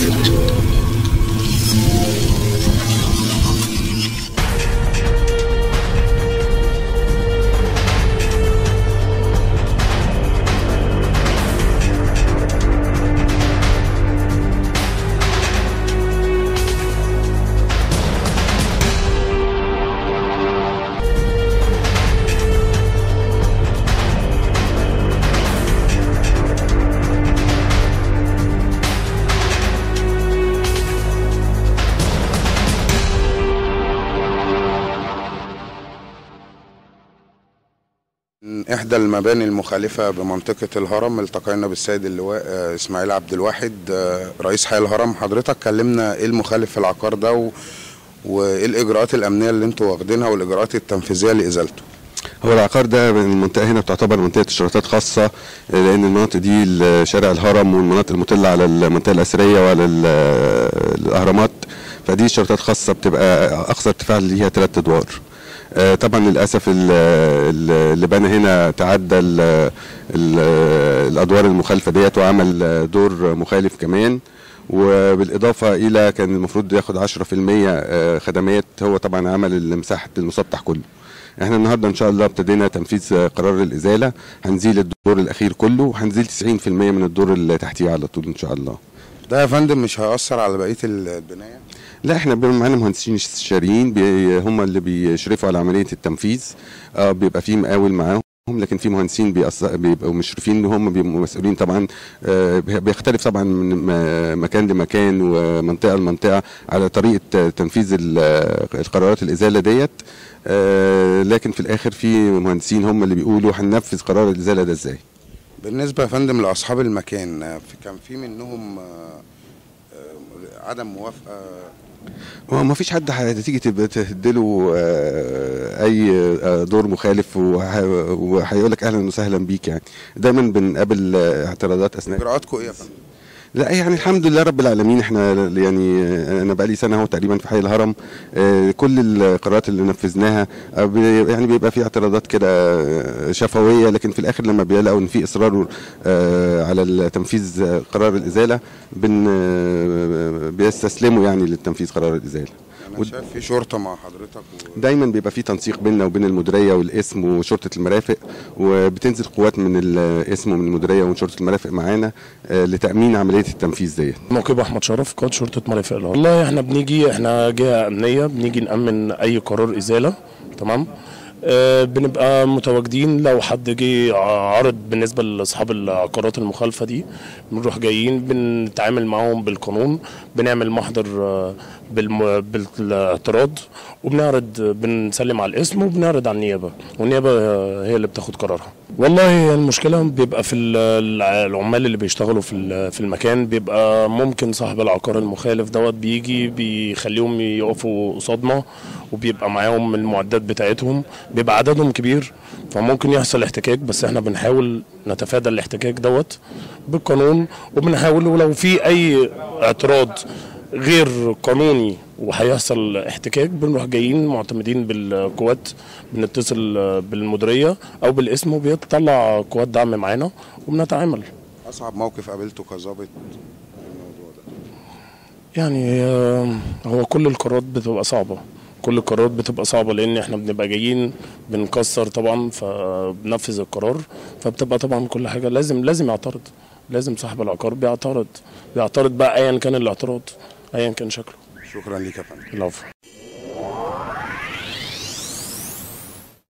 من إحدى المباني المخالفة بمنطقة الهرم التقينا بالسيد اللواء آه، إسماعيل عبد الواحد آه، رئيس حي الهرم حضرتك كلمنا إيه المخالف في العقار ده و... وإيه الإجراءات الأمنية اللي أنتوا واخدينها والإجراءات التنفيذية لإزالته هو العقار ده من المنطقه هنا بتعتبر منطقه اشتراطات خاصه لان المناطق دي ال- شارع الهرم والمناطق المطله على المنطقه الاثريه وعلى ال- الاهرامات فدي اشتراطات خاصه بتبقى اقصى ارتفاع ليها ثلاث ادوار آه، طبعا للاسف ال- ال- اللي بنى هنا تعدى ال- ال- الادوار المخالفه ديت وعمل دور مخالف كمان وبالاضافه الى كان المفروض ياخد 10% آه، خدمات هو طبعا عمل مساحه المسطح كله احنا النهارده ان شاء الله ابتدينا تنفيذ قرار الازاله هنزيل الدور الاخير كله وهنزيل 90% من الدور اللي تحتيه على طول ان شاء الله ده يا فندم مش هيأثر على بقية البناية لا احنا بيبقى معانا مهندسين استشاريين بي هم اللي بيشرفوا على عمليه التنفيذ اه بيبقى في مقاول معاهم لكن في مهندسين بيأص- بيبقوا مشرفين ان هم بيبقوا مسؤولين طبعا آه، بيختلف طبعا من م- مكان لمكان ومنطقه لمنطقه على طريقه تنفيذ ال- القرارات الازاله ديت آه، لكن في الاخر في مهندسين هم اللي بيقولوا هننفذ قرار الازاله ده ازاي بالنسبة يا فندم لأصحاب المكان آه، في- كان في منهم آه، آه، عدم موافقة هو ما فيش حد هتيجي تب- تديله آه، اي آه، دور مخالف وهيقول لك اهلا وسهلا بيك يعني دايما بنقابل آه، اعتراضات اثناء إجراءاتكم إيه يا فندم؟ لا يعني الحمد لله رب العالمين احنا يعني آه، انا بقالي سنه اهو تقريبا في حي الهرم آه، كل القرارات اللي نفذناها آه، بي- يعني بيبقى في اعتراضات كده آه، شفويه لكن في الاخر لما بيلاقوا ان في اصرار آه، على تنفيذ قرار الازاله بن آه، بيستسلموا يعني للتنفيذ قرار الازاله أنا ود- شايف في شرطة مع حضرتك و... دايما بيبقى في تنسيق بيننا وبين المديريه والاسم وشرطه المرافق وبتنزل قوات من الاسم ومن المديريه ومن شرطه المرافق معانا آه، لتامين عمليه التنفيذ ديت موكب احمد شرف قائد شرطه مرافق الهرم والله احنا بنيجي احنا جهه امنيه بنيجي نامن اي قرار ازاله تمام آه بنبقى متواجدين لو حد جه عرض بالنسبه لاصحاب العقارات المخالفه دي بنروح جايين بنتعامل معاهم بالقانون بنعمل محضر آه، بالم... بالاعتراض وبنعرض بنسلم على الاسم وبنعرض على النيابه والنيابه آه، هي اللي بتاخد قرارها والله المشكله بيبقى في ال- العمال اللي بيشتغلوا في ال- في المكان بيبقى ممكن صاحب العقار المخالف دوت بيجي بيخليهم يقفوا قصادنا وبيبقى معاهم المعدات بتاعتهم بيبقى عددهم كبير فممكن يحصل احتكاك بس احنا بنحاول نتفادى الاحتكاك دوت بالقانون وبنحاول ولو في اي اعتراض غير قانوني وهيحصل احتكاك بنروح جايين معتمدين بالقوات بنتصل بالمديريه او بالاسم وبيطلع قوات دعم معانا وبنتعامل أصعب موقف قابلته كظابط الموضوع ده يعني آه، هو كل القرارات بتبقى صعبة كل القرارات بتبقى صعبة لأن احنا بنبقى جايين بنكسر طبعا فبنفذ القرار فبتبقى طبعا كل حاجة لازم لازم يعترض لازم صاحب العقار بيعترض بيعترض بقى أيا كان الاعتراض أيا كان شكله شكرا ليك يا فندم العفو